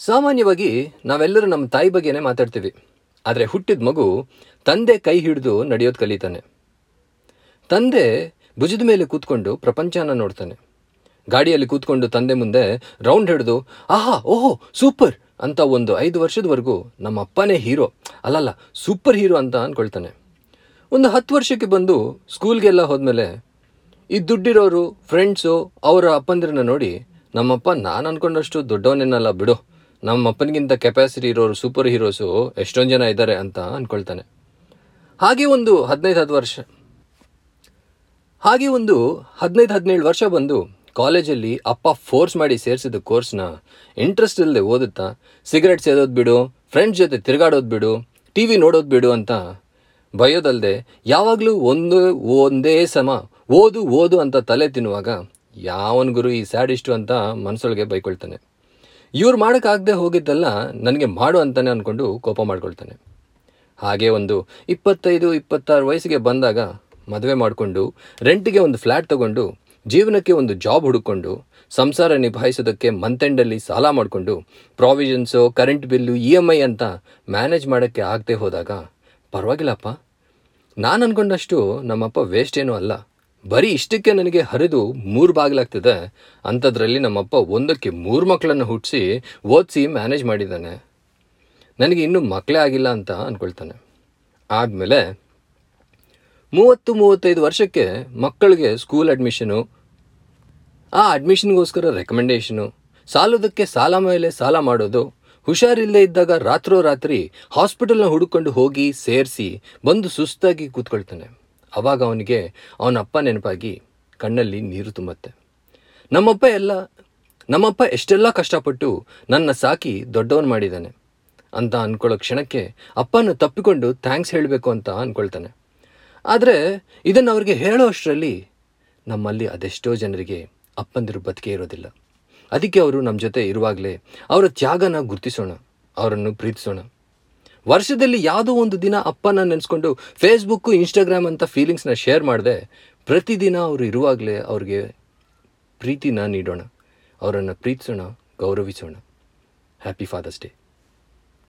ಸಾಮಾನ್ಯವಾಗಿ ನಾವೆಲ್ಲರೂ ನಮ್ಮ ತಾಯಿ ಬಗ್ಗೆನೇ ಮಾತಾಡ್ತೀವಿ ಆದರೆ ಹುಟ್ಟಿದ ಮಗು ತಂದೆ ಕೈ ಹಿಡಿದು ನಡೆಯೋದು ಕಲಿತಾನೆ ತಂದೆ ಭುಜದ ಮೇಲೆ ಕೂತ್ಕೊಂಡು ಪ್ರಪಂಚನ ನೋಡ್ತಾನೆ ಗಾಡಿಯಲ್ಲಿ ಕೂತ್ಕೊಂಡು ತಂದೆ ಮುಂದೆ ರೌಂಡ್ ಹಿಡಿದು ಆಹಾ ಓಹೋ ಸೂಪರ್ ಅಂತ ಒಂದು ಐದು ವರ್ಷದವರೆಗೂ ನಮ್ಮ ಅಪ್ಪನೇ ಹೀರೋ ಅಲ್ಲಲ್ಲ ಸೂಪರ್ ಹೀರೋ ಅಂತ ಅಂದ್ಕೊಳ್ತಾನೆ ಒಂದು ಹತ್ತು ವರ್ಷಕ್ಕೆ ಬಂದು ಸ್ಕೂಲ್ಗೆಲ್ಲ ಹೋದ್ಮೇಲೆ ಈ ದುಡ್ಡಿರೋರು ಫ್ರೆಂಡ್ಸು ಅವರ ಅಪ್ಪಂದಿರನ್ನ ನೋಡಿ ನಮ್ಮಪ್ಪ ನಾನು ಅನ್ಕೊಂಡಷ್ಟು ದೊಡ್ಡವನೇನಲ್ಲ ಬಿಡು ನಮ್ಮ ಅಪ್ಪನಿಗಿಂತ ಕೆಪಾಸಿಟಿ ಇರೋರು ಸೂಪರ್ ಹೀರೋಸು ಎಷ್ಟೊಂದು ಜನ ಇದ್ದಾರೆ ಅಂತ ಅಂದ್ಕೊಳ್ತಾನೆ ಹಾಗೆ ಒಂದು ಹದಿನೈದು ಹತ್ತು ವರ್ಷ ಹಾಗೆ ಒಂದು ಹದಿನೈದು ಹದಿನೇಳು ವರ್ಷ ಬಂದು ಕಾಲೇಜಲ್ಲಿ ಅಪ್ಪ ಫೋರ್ಸ್ ಮಾಡಿ ಸೇರಿಸಿದ ಕೋರ್ಸ್ನ ಇಂಟ್ರೆಸ್ಟ್ ಇಲ್ಲದೆ ಓದುತ್ತಾ ಸಿಗರೆಟ್ ಸೇದೋದು ಬಿಡು ಫ್ರೆಂಡ್ಸ್ ಜೊತೆ ತಿರುಗಾಡೋದು ಬಿಡು ಟಿ ವಿ ನೋಡೋದು ಬಿಡು ಅಂತ ಬಯೋದಲ್ಲದೆ ಯಾವಾಗಲೂ ಒಂದು ಒಂದೇ ಸಮ ಓದು ಓದು ಅಂತ ತಲೆ ತಿನ್ನುವಾಗ ಯಾವನ್ ಗುರು ಈ ಸ್ಯಾಡಿಸ್ಟು ಅಂತ ಮನಸ್ಸೊಳಗೆ ಬೈಕೊಳ್ತಾನೆ ಇವ್ರು ಮಾಡೋಕ್ಕಾಗದೆ ಹೋಗಿದ್ದೆಲ್ಲ ನನಗೆ ಮಾಡು ಅಂತಾನೆ ಅಂದ್ಕೊಂಡು ಕೋಪ ಮಾಡ್ಕೊಳ್ತಾನೆ ಹಾಗೆ ಒಂದು ಇಪ್ಪತ್ತೈದು ಇಪ್ಪತ್ತಾರು ವಯಸ್ಸಿಗೆ ಬಂದಾಗ ಮದುವೆ ಮಾಡಿಕೊಂಡು ರೆಂಟಿಗೆ ಒಂದು ಫ್ಲ್ಯಾಟ್ ತಗೊಂಡು ಜೀವನಕ್ಕೆ ಒಂದು ಜಾಬ್ ಹುಡುಕೊಂಡು ಸಂಸಾರ ನಿಭಾಯಿಸೋದಕ್ಕೆ ಮಂತೆಂಡಲ್ಲಿ ಸಾಲ ಮಾಡಿಕೊಂಡು provisions current bill E M I ಅಂತ ಮ್ಯಾನೇಜ್ ಮಾಡೋಕ್ಕೆ ಆಗದೆ ಹೋದಾಗ ಪರವಾಗಿಲ್ಲಪ್ಪ ನಾನು ಅನ್ಕೊಂಡಷ್ಟು ನಮ್ಮಪ್ಪ ವೇಸ್ಟ್ ಏನೂ ಅಲ್ಲ ಬರೀ ಇಷ್ಟಕ್ಕೆ ನನಗೆ ಹರಿದು ಮೂರು ಬಾಗಿಲಾಗ್ತಿದೆ ಅಂಥದ್ರಲ್ಲಿ ನಮ್ಮಪ್ಪ ಒಂದಕ್ಕೆ ಮೂರು ಮಕ್ಕಳನ್ನು ಹುಟ್ಟಿಸಿ ಓದಿಸಿ ಮ್ಯಾನೇಜ್ ಮಾಡಿದ್ದಾನೆ ನನಗೆ ಇನ್ನೂ ಮಕ್ಕಳೇ ಆಗಿಲ್ಲ ಅಂತ ಅಂದ್ಕೊಳ್ತಾನೆ ಆದಮೇಲೆ ಮೂವತ್ತು ಮೂವತ್ತೈದು ವರ್ಷಕ್ಕೆ ಮಕ್ಕಳಿಗೆ ಸ್ಕೂಲ್ ಅಡ್ಮಿಷನು ಆ ಅಡ್ಮಿಷನ್ಗೋಸ್ಕರ ರೆಕಮೆಂಡೇಷನು ಸಾಲೋದಕ್ಕೆ ಸಾಲ ಮೇಲೆ ಸಾಲ ಮಾಡೋದು ಹುಷಾರಿಲ್ಲದೆ ಇದ್ದಾಗ ರಾತ್ರೋರಾತ್ರಿ ಹಾಸ್ಪಿಟಲ್ನ ಹುಡುಕೊಂಡು ಹೋಗಿ ಸೇರಿಸಿ ಬಂದು ಸುಸ್ತಾಗಿ ಕೂತ್ಕೊಳ್ತಾನೆ ಅವಾಗ ಅವನಿಗೆ ಅವನ ಅಪ್ಪ ನೆನಪಾಗಿ ಕಣ್ಣಲ್ಲಿ ನೀರು ತುಂಬತ್ತೆ ನಮ್ಮಪ್ಪ ಎಲ್ಲ ನಮ್ಮಪ್ಪ ಎಷ್ಟೆಲ್ಲ ಕಷ್ಟಪಟ್ಟು ನನ್ನ ಸಾಕಿ ದೊಡ್ಡವನ್ ಮಾಡಿದ್ದಾನೆ ಅಂತ ಅಂದ್ಕೊಳ್ಳೋ ಕ್ಷಣಕ್ಕೆ ಅಪ್ಪನ ತಪ್ಪಿಕೊಂಡು ಥ್ಯಾಂಕ್ಸ್ ಹೇಳಬೇಕು ಅಂತ ಅಂದ್ಕೊಳ್ತಾನೆ ಆದರೆ ಇದನ್ನು ಅವ್ರಿಗೆ ಹೇಳೋ ಅಷ್ಟರಲ್ಲಿ ನಮ್ಮಲ್ಲಿ ಅದೆಷ್ಟೋ ಜನರಿಗೆ ಅಪ್ಪಂದಿರು ಬದುಕೆ ಇರೋದಿಲ್ಲ ಅದಕ್ಕೆ ಅವರು ನಮ್ಮ ಜೊತೆ ಇರುವಾಗಲೇ ಅವರ ತ್ಯಾಗನ ಗುರ್ತಿಸೋಣ ಅವರನ್ನು ಪ್ರೀತಿಸೋಣ ವರ್ಷದಲ್ಲಿ ಯಾವುದೋ ಒಂದು ದಿನ ಅಪ್ಪನ ನೆನೆಸ್ಕೊಂಡು ಫೇಸ್ಬುಕ್ಕು ಇನ್ಸ್ಟಾಗ್ರಾಮ್ ಅಂತ ಫೀಲಿಂಗ್ಸ್ನ ಶೇರ್ ಮಾಡಿದೆ ಪ್ರತಿದಿನ ಅವರು ಇರುವಾಗಲೇ ಅವ್ರಿಗೆ ಪ್ರೀತಿನ ನೀಡೋಣ ಅವರನ್ನು ಪ್ರೀತಿಸೋಣ ಗೌರವಿಸೋಣ ಹ್ಯಾಪಿ ಫಾದರ್ಸ್ ಡೇ